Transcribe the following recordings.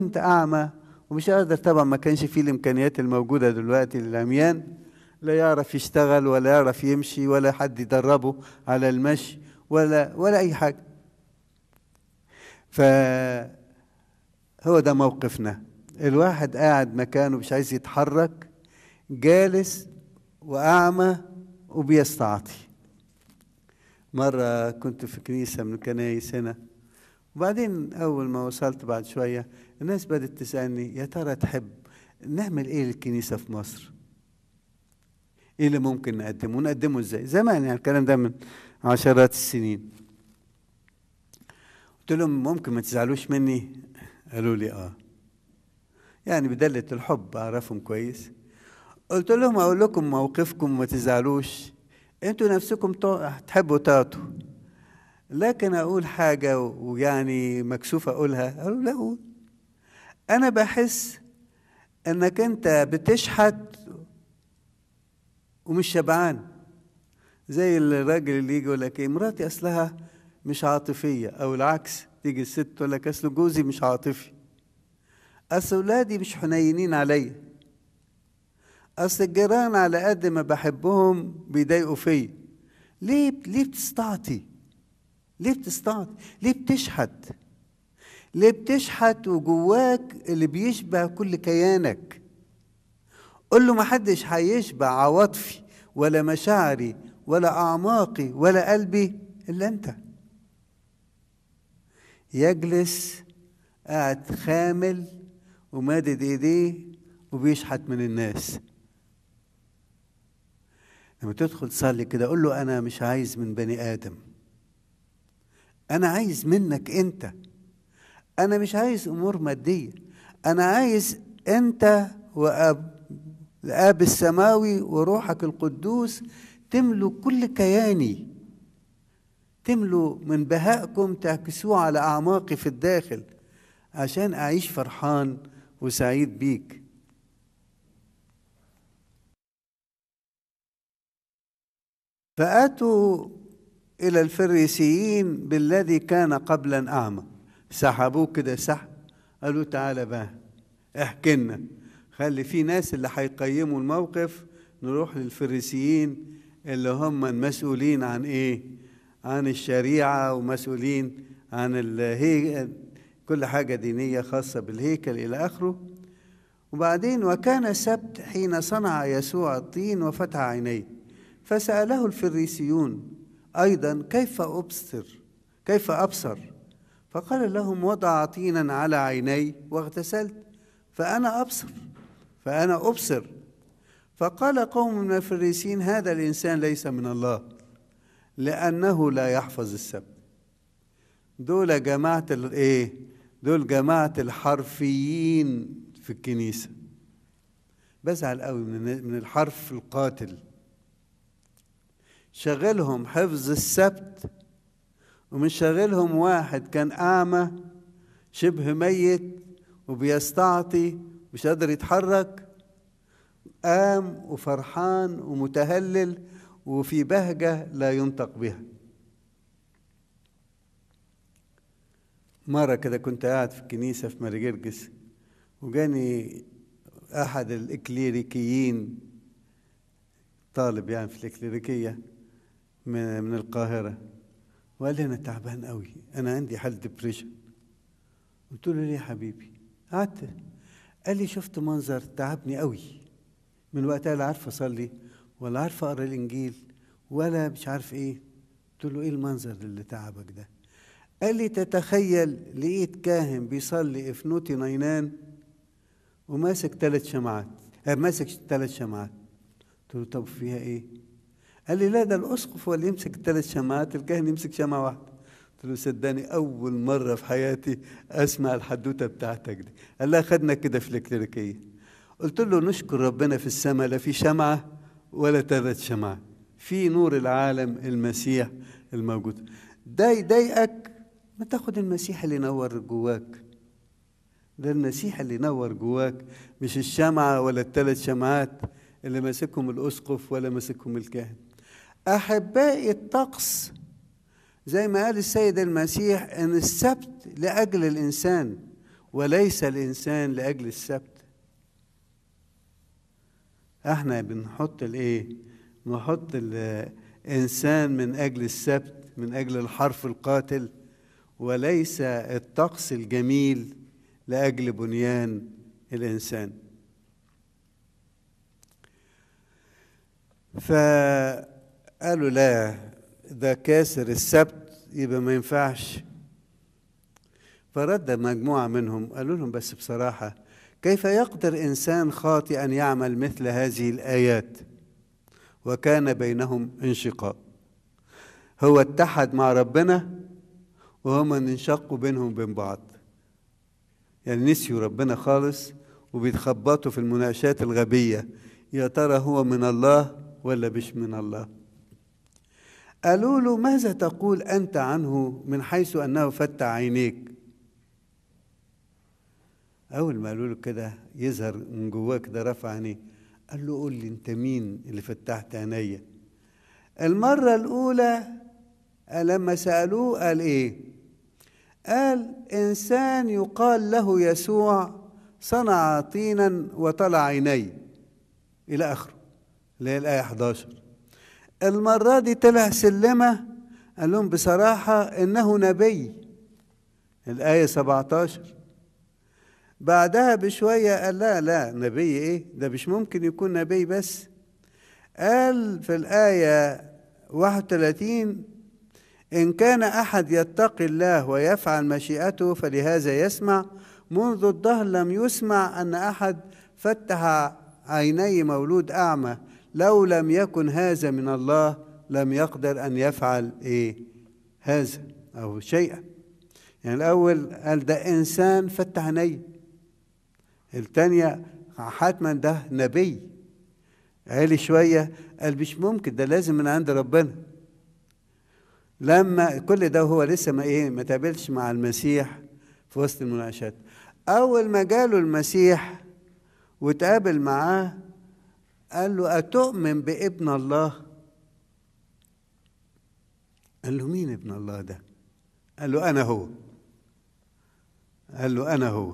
كنت اعمى ومش قادر طبعا ما كانش فيه الامكانيات الموجوده دلوقتي للعميان لا يعرف يشتغل ولا يعرف يمشي ولا حد يدربه على المشي ولا ولا اي حاجه ف هو ده موقفنا الواحد قاعد مكانه مش عايز يتحرك جالس واعمى وبيستعطي مرة كنت في كنيسة من الكنايس هنا وبعدين أول ما وصلت بعد شوية الناس بدأت تسألني يا ترى تحب نعمل إيه للكنيسة في مصر؟ إيه اللي ممكن نقدمه؟ ونقدمه إزاي؟ زمان يعني الكلام ده من عشرات السنين. قلت لهم ممكن ما تزعلوش مني؟ قالوا لي آه. يعني بدلة الحب أعرفهم كويس. قلت لهم أقول لكم موقفكم وما تزعلوش انتوا نفسكم تحبوا تعطوا لكن اقول حاجه ويعني مكسوف اقولها اقول لا اقول انا بحس انك انت بتشحت ومش شبعان زي الراجل اللي يجي يقول لك ايه مراتي اصلها مش عاطفيه او العكس تيجي الست تقول لك اصل جوزي مش عاطفي اصل اولادي مش حنينين عليا اصل الجيران على قد ما بحبهم بيضايقوا فيا ليه ليه بتستعطي ليه بتستعطي ليه بتشحت ليه بتشحت وجواك اللي بيشبع كل كيانك قل له محدش هيشبع عواطفي ولا مشاعري ولا اعماقي ولا قلبي الا انت يجلس قاعد خامل ومادد ايديه وبيشحت من الناس لما تدخل تصلي كده قول له انا مش عايز من بني ادم انا عايز منك انت انا مش عايز امور ماديه انا عايز انت واب الاب السماوي وروحك القدوس تملوا كل كياني تملوا من بهائكم تعكسوه على اعماقي في الداخل عشان اعيش فرحان وسعيد بيك فاتوا الى الفريسيين بالذي كان قبلا اعمى سحبوه كده سحب قالوا تعالى بقى احكي لنا خلي في ناس اللي هيقيموا الموقف نروح للفريسيين اللي هم المسؤولين عن ايه عن الشريعه ومسؤولين عن الهيكل كل حاجه دينيه خاصه بالهيكل الى اخره وبعدين وكان السبت حين صنع يسوع الطين وفتح عينيه فسأله الفريسيون أيضا كيف أبصر كيف أبصر فقال لهم وضع طينا على عيني واغتسلت فأنا أبصر فأنا أبصر فقال قوم من الفريسيين هذا الإنسان ليس من الله لأنه لا يحفظ السبت دول جماعة الإيه دول جماعة الحرفيين في الكنيسة بزعل قوي من الحرف القاتل شغلهم حفظ السبت ومش شغلهم واحد كان أعمى شبه ميت وبيستعطي مش قادر يتحرك قام وفرحان ومتهلل وفي بهجة لا ينطق بها مرة كده كنت قاعد في الكنيسة في مرجرجس وجاني أحد الإكليريكيين طالب يعني في الإكليريكية من من القاهرة وقال لي أنا تعبان قوي أنا عندي حالة ديبريشن قلت له ليه يا حبيبي قعدت قال لي شفت منظر تعبني قوي من وقتها لا عارف أصلي ولا عارف أقرأ الإنجيل ولا مش عارف إيه قلت له إيه المنظر اللي تعبك ده قال لي تتخيل لقيت كاهن بيصلي في نوتي نينان وماسك ثلاث شمعات ماسك ثلاث شمعات قلت له طب فيها ايه قال لي لا ده الاسقف هو اللي يمسك الثلاث شمعات الكاهن يمسك شمعه واحده قلت له صدقني اول مره في حياتي اسمع الحدوته بتاعتك دي قال لها خدنا كده في الكليريكيه قلت له نشكر ربنا في السماء لا في شمعه ولا ثلاث شمعات في نور العالم المسيح الموجود ده يضايقك ما تاخد المسيح اللي ينور جواك ده المسيح اللي ينور جواك مش الشمعة ولا الثلاث شمعات اللي ماسكهم الأسقف ولا ماسكهم الكاهن أحبائي الطقس زي ما قال السيد المسيح أن السبت لأجل الإنسان وليس الإنسان لأجل السبت احنا بنحط الايه نحط الإنسان من أجل السبت من أجل الحرف القاتل وليس الطقس الجميل لأجل بنيان الإنسان فقالوا لا ده كاسر السبت يبقى ما ينفعش فرد مجموعة منهم قالوا لهم بس بصراحة كيف يقدر إنسان خاطئ أن يعمل مثل هذه الآيات وكان بينهم انشقاق هو اتحد مع ربنا وهم انشقوا بينهم وبين بعض يعني نسيوا ربنا خالص وبيتخبطوا في المناقشات الغبية يا ترى هو من الله ولا مش من الله قالوا له ماذا تقول أنت عنه من حيث أنه فتح عينيك أول ما قالوا له كده يظهر من جواه كده رفع عينيه قال له قول لي أنت مين اللي فتحت عينيا المرة الأولى لما سألوه قال إيه قال إنسان يقال له يسوع صنع طينا وطلع عيني إلى آخره اللي هي الآية 11 المرة دي طلع سلمة قال لهم بصراحة إنه نبي الآية 17 بعدها بشوية قال لا لا نبي إيه ده مش ممكن يكون نبي بس قال في الآية 31 إن كان أحد يتقي الله ويفعل مشيئته فلهذا يسمع منذ الظهر لم يسمع أن أحد فتح عيني مولود أعمى لو لم يكن هذا من الله لم يقدر أن يفعل إيه هذا أو شيئا يعني الأول قال ده إنسان فتح عيني الثانية حتما ده نبي عالي شوية قال مش ممكن ده لازم من عند ربنا لما كل ده هو لسه ما ايه ما تقابلش مع المسيح في وسط المناقشات اول ما جاله المسيح وتقابل معاه قال له أتؤمن بابن الله قال له مين ابن الله ده قال له أنا هو قال له أنا هو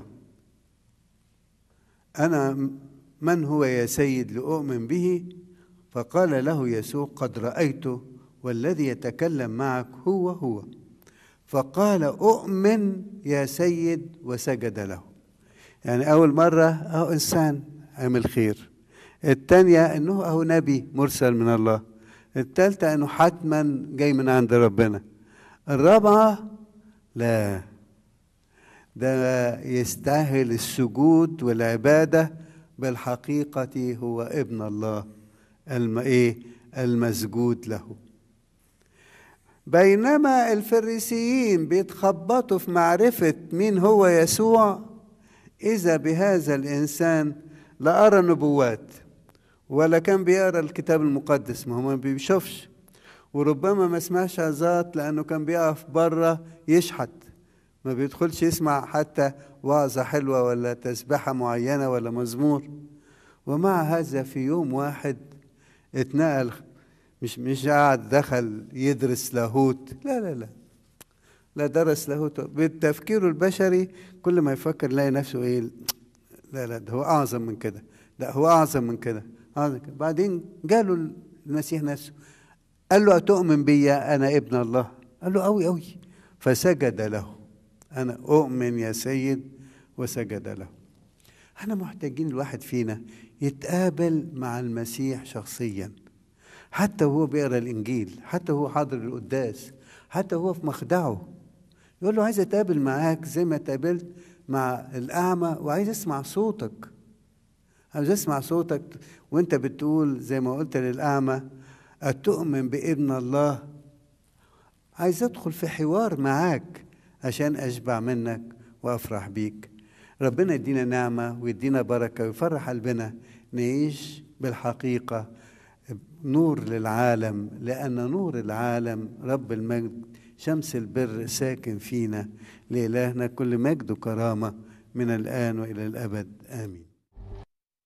أنا من هو يا سيد لأؤمن به فقال له يسوع قد رأيته والذي يتكلم معك هو هو فقال أؤمن يا سيد وسجد له يعني أول مرة أهو إنسان عمل خير الثانية أنه أهو نبي مرسل من الله الثالثة أنه حتما جاي من عند ربنا الرابعة لا ده يستاهل السجود والعبادة بالحقيقة هو ابن الله الم إيه المسجود له بينما الفريسيين بيتخبطوا في معرفة مين هو يسوع إذا بهذا الإنسان لا أرى نبوات ولا كان بيقرا الكتاب المقدس ما هو ما بيشوفش وربما ما سمعش عظات لأنه كان بيقف بره يشحت ما بيدخلش يسمع حتى وعظة حلوة ولا تسبحة معينة ولا مزمور ومع هذا في يوم واحد اتنقل مش مش قاعد دخل يدرس لاهوت لا لا لا لا درس لاهوت بالتفكير البشري كل ما يفكر يلاقي نفسه ايه لا لا ده هو اعظم من كده لا هو اعظم من كده اعظم كده بعدين جاله المسيح نفسه قال له أتؤمن بي أنا ابن الله قال له أوي أوي فسجد له أنا أؤمن يا سيد وسجد له احنا محتاجين الواحد فينا يتقابل مع المسيح شخصيا حتى وهو بيقرا الانجيل حتى وهو حاضر القداس حتى وهو في مخدعه يقول له عايز اتقابل معاك زي ما اتقابلت مع الاعمى وعايز اسمع صوتك عايز اسمع صوتك وانت بتقول زي ما قلت للاعمى اتؤمن بابن الله عايز ادخل في حوار معاك عشان اشبع منك وافرح بيك ربنا يدينا نعمه ويدينا بركه ويفرح قلبنا نعيش بالحقيقه نور للعالم لأن نور العالم رب المجد شمس البر ساكن فينا لإلهنا كل مجد وكرامة من الآن وإلى الأبد آمين